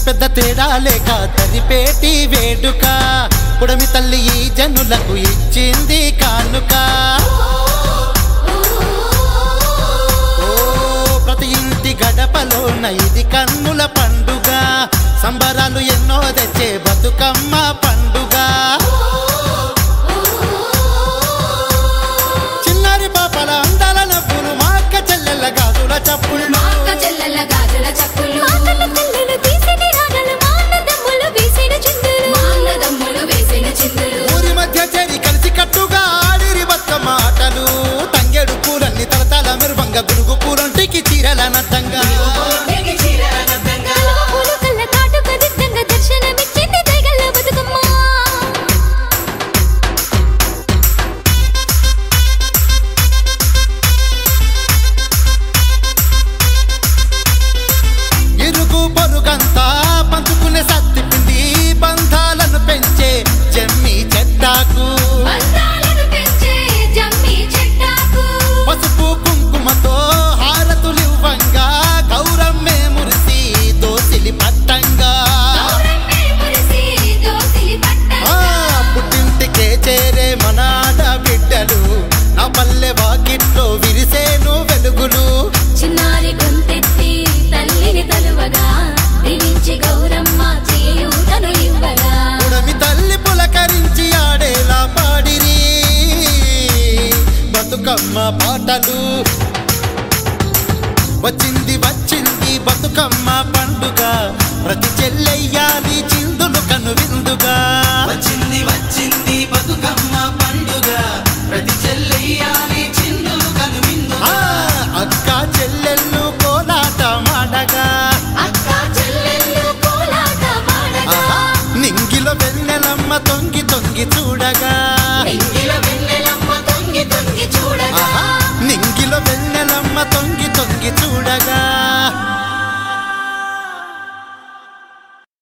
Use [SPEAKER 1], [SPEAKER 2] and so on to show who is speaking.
[SPEAKER 1] పెద్ద తేడా లేక తరిపేటి వేడుక పుడమి తల్లి ఈ జనులకు ఇచ్చింది కానుక ఓ ప్రతి ఇంటి గడపలోన ఇది కన్నుల పండుగ సంబరాలు ఎన్నో తెచ్చే బతుకమ్మ పండుగ చిన్నారి పాపల అందాల నవ్వులు మా అక్క చెల్లెళ్ళ గాజుల చప్పుళ్ళు
[SPEAKER 2] అక్క చెల్లెల గాజుల చప్పులు
[SPEAKER 3] మాటల కళ్ళను తీసిన రాగలు మానదమ్ములు వీసిన చిందులు
[SPEAKER 2] మా అన్నదమ్ములు వేసిన చిందులు
[SPEAKER 1] ఊరి మధ్య చేరి కలిసి కట్టుగా ఆడిరి బతుకమ్మ ఆటలు తంగేడు పూలన్నీ తలతాల మెరువంగ గురుగు పూలంటికి చీరల నద్దంగా
[SPEAKER 3] కలువ పూలు కళ్ళ కాటుక దిద్దంగా దర్శనమిచ్చింది దయగల బతుకమ్మ
[SPEAKER 1] ఇరుగు పొరుగంతా పంచుకునే సత్తి పిండి బంధాలను పెంచే జమ్మి చెట్టాకు
[SPEAKER 2] బంధాలను పెంచే జమ్మి చెట్టాకు
[SPEAKER 1] పసుపు కుంకుమతో హారతులివ్వంగా గౌరమ్మే మురిసి దోసిలి పట్టంగా
[SPEAKER 2] గౌరమ్మే మురిసి దోసిలి
[SPEAKER 1] ఆ,
[SPEAKER 2] పట్టంగా
[SPEAKER 1] పుట్టింటికే చేరే మన ఆడబిడ్డలు నా పల్లె వాకిట్లో విరిసేను వెలుగులు
[SPEAKER 2] చిన్నారి గొంతెత్తి తల్లిని తలువగా దీవించి గౌరమ్మ చేయూతను ఇవ్వగా
[SPEAKER 1] ఉడమి తల్లి పులకరించి ఆడేలా పాడిరి బతుకమ్మ పాటలు వచ్చింది వచ్చింది బతుకమ్మ పండుగ ప్రతి చెల్లెయ్యాలి చిందులు కను విందుగా
[SPEAKER 4] వచ్చింది వచ్చింది బతుకమ్మ